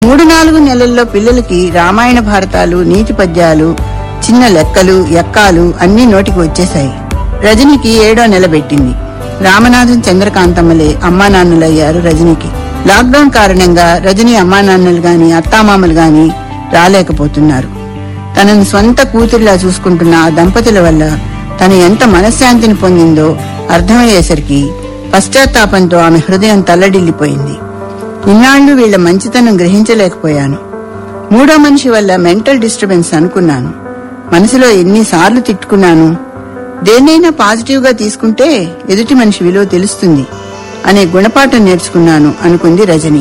మూడు నాలుగు నెలల్లో పిల్లలకి రామాయణ భారతాలు నీతి పద్యాలు చిన్న లెక్కలు ఎక్కాలు అన్నీ నోటికి వచ్చేశాయి రజనికి ఏడో నెల పెట్టింది రామనాథం చంద్రకాంతమ్మలే అమ్మా నాన్నలయ్యారు రజనికి లాక్డౌన్ కారణంగా రజని అమ్మా నాన్నలు గాని అత్తామామలు గాని రాలేకపోతున్నారు తనను స్వంత కూతురిలా చూసుకుంటున్న ఆ దంపతుల వల్ల తను ఎంత మనశ్శాంతిని పొందిందో అర్థమయ్యేసరికి పశ్చాత్తాపంతో ఆమె హృదయం తల్లడిల్లిపోయింది ఇన్నాళ్లు వీళ్ల మంచితనం గ్రహించలేకపోయాను మూడో మనిషి వల్ల మెంటల్ డిస్టర్బెన్స్ అనుకున్నాను మనసులో ఎన్నిసార్లు తిట్టుకున్నాను దేన్నైనా పాజిటివ్ గా తీసుకుంటే ఎదుటి మనిషి విలువ తెలుస్తుంది అనే గుణపాఠం నేర్చుకున్నాను అనుకుంది రజని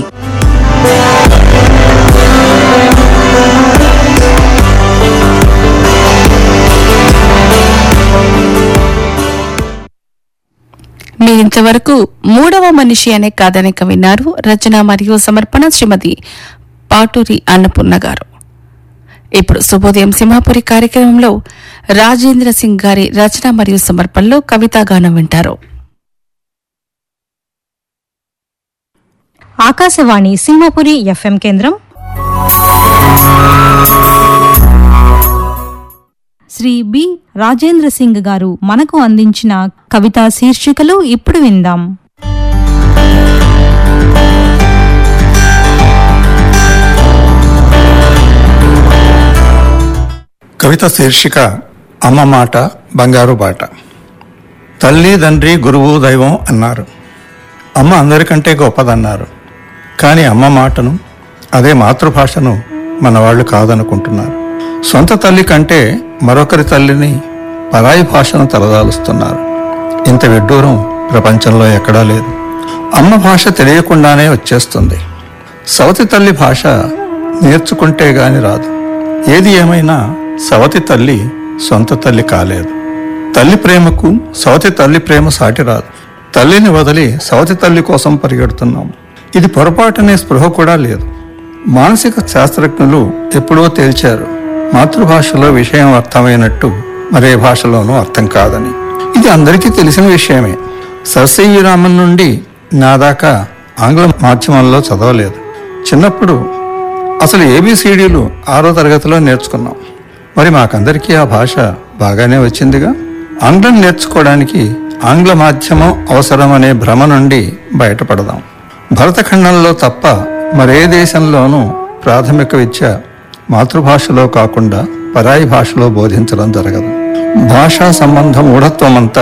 మీరింతవరకు మూడవ మనిషి అనే కథనిక విన్నారు రచన మరియు సమర్పణ శ్రీమతి పాటూరి అన్నపూర్ణ గారు ఇప్పుడు శుభోదయం సింహాపురి కార్యక్రమంలో రాజేంద్ర సింగ్ గారి రచన మరియు సమర్పణలో కవితాగానం వింటారు ఆకాశవాణి సింహపురి ఎఫ్ఎం కేంద్రం శ్రీ బి రాజేంద్ర సింగ్ గారు మనకు అందించిన కవితా శీర్షికలు ఇప్పుడు విందాం కవిత శీర్షిక అమ్మ మాట బంగారు బాట తల్లి తండ్రి గురువు దైవం అన్నారు అమ్మ అందరికంటే గొప్పదన్నారు కానీ అమ్మ మాటను అదే మాతృభాషను మన వాళ్ళు కాదనుకుంటున్నారు సొంత తల్లి కంటే మరొకరి తల్లిని పరాయి భాషను తలదాలుస్తున్నారు ఇంత విడ్డూరం ప్రపంచంలో ఎక్కడా లేదు అమ్మ భాష తెలియకుండానే వచ్చేస్తుంది సవతి తల్లి భాష నేర్చుకుంటే గాని రాదు ఏది ఏమైనా సవతి తల్లి సొంత తల్లి కాలేదు తల్లి ప్రేమకు సవతి తల్లి ప్రేమ సాటి రాదు తల్లిని వదిలి సవతి తల్లి కోసం పరిగెడుతున్నాం ఇది పొరపాటనే స్పృహ కూడా లేదు మానసిక శాస్త్రజ్ఞులు ఎప్పుడో తేల్చారు మాతృభాషలో విషయం అర్థమైనట్టు మరే భాషలోనూ అర్థం కాదని ఇది అందరికీ తెలిసిన విషయమే సరస్వీ రామన్ నుండి నా దాకా ఆంగ్ల మాధ్యమంలో చదవలేదు చిన్నప్పుడు అసలు ఏబిసిడీలు ఆరో తరగతిలో నేర్చుకున్నాం మరి మాకందరికీ ఆ భాష బాగానే వచ్చిందిగా ఆంగ్లం నేర్చుకోవడానికి ఆంగ్ల మాధ్యమం అవసరం అనే భ్రమ నుండి బయటపడదాం భరతఖండంలో తప్ప మరే దేశంలోనూ ప్రాథమిక విద్య మాతృభాషలో కాకుండా పరాయి భాషలో బోధించడం జరగదు భాషా సంబంధ మూఢత్వమంతా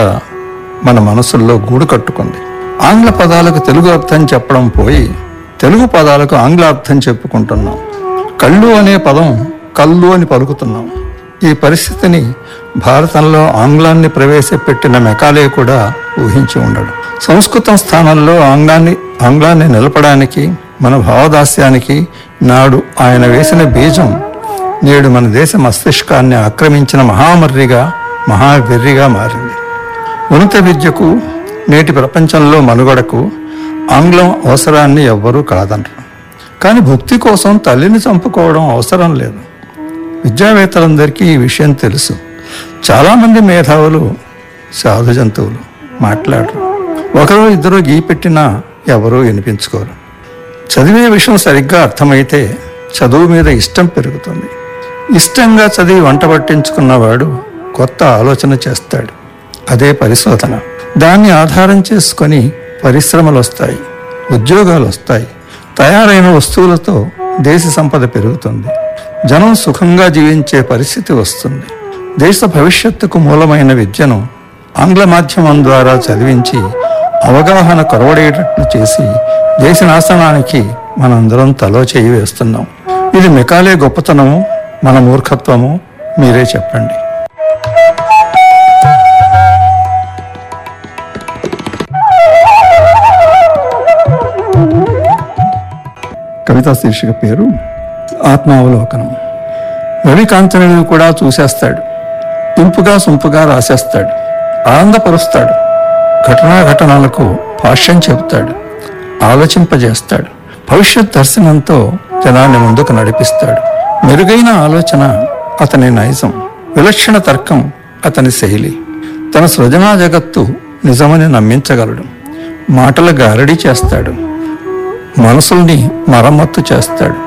మన మనసుల్లో గూడు కట్టుకుంది ఆంగ్ల పదాలకు తెలుగు అర్థం చెప్పడం పోయి తెలుగు పదాలకు ఆంగ్ల అర్థం చెప్పుకుంటున్నాం కళ్ళు అనే పదం కళ్ళు అని పలుకుతున్నాం ఈ పరిస్థితిని భారతంలో ఆంగ్లాన్ని ప్రవేశపెట్టిన మెకాలే కూడా ఊహించి ఉండడు సంస్కృతం స్థానంలో ఆంగ్లాన్ని ఆంగ్లాన్ని నిలపడానికి మన భావదాస్యానికి నాడు ఆయన వేసిన బీజం నేడు మన దేశ మస్తిష్కాన్ని ఆక్రమించిన మహామర్రిగా మహావెర్రిగా మారింది ఉన్నత విద్యకు నేటి ప్రపంచంలో మనుగడకు ఆంగ్లం అవసరాన్ని ఎవ్వరూ కాదనరు కానీ భక్తి కోసం తల్లిని చంపుకోవడం అవసరం లేదు విద్యావేత్తలందరికీ ఈ విషయం తెలుసు చాలామంది మేధావులు సాధు జంతువులు మాట్లాడరు ఒకరు ఇద్దరు గీ పెట్టినా ఎవరూ వినిపించుకోరు చదివే విషయం సరిగ్గా అర్థమైతే చదువు మీద ఇష్టం పెరుగుతుంది ఇష్టంగా చదివి వంట పట్టించుకున్నవాడు కొత్త ఆలోచన చేస్తాడు అదే పరిశోధన దాన్ని ఆధారం చేసుకొని పరిశ్రమలు వస్తాయి ఉద్యోగాలు వస్తాయి తయారైన వస్తువులతో దేశ సంపద పెరుగుతుంది జనం సుఖంగా జీవించే పరిస్థితి వస్తుంది దేశ భవిష్యత్తుకు మూలమైన విద్యను ఆంగ్ల మాధ్యమం ద్వారా చదివించి అవగాహన కొరవడేటట్లు చేసి దేశ నాశనానికి మనందరం తలో చేయి వేస్తున్నాం ఇది మెకాలే గొప్పతనము మన మూర్ఖత్వము మీరే చెప్పండి కవితా శీర్షిక పేరు ఆత్మావలోకనం రవికాంతని కూడా చూసేస్తాడు ఇంపుగా సొంపుగా రాసేస్తాడు ఆనందపరుస్తాడు ఘటనా ఘటనలకు భాష్యం చెబుతాడు ఆలోచింపజేస్తాడు భవిష్యత్ దర్శనంతో జనాన్ని ముందుకు నడిపిస్తాడు మెరుగైన ఆలోచన అతని నైజం విలక్షణ తర్కం అతని శైలి తన సృజనా జగత్తు నిజమని నమ్మించగలడు మాటల గారడీ చేస్తాడు మనసుల్ని మరమ్మత్తు చేస్తాడు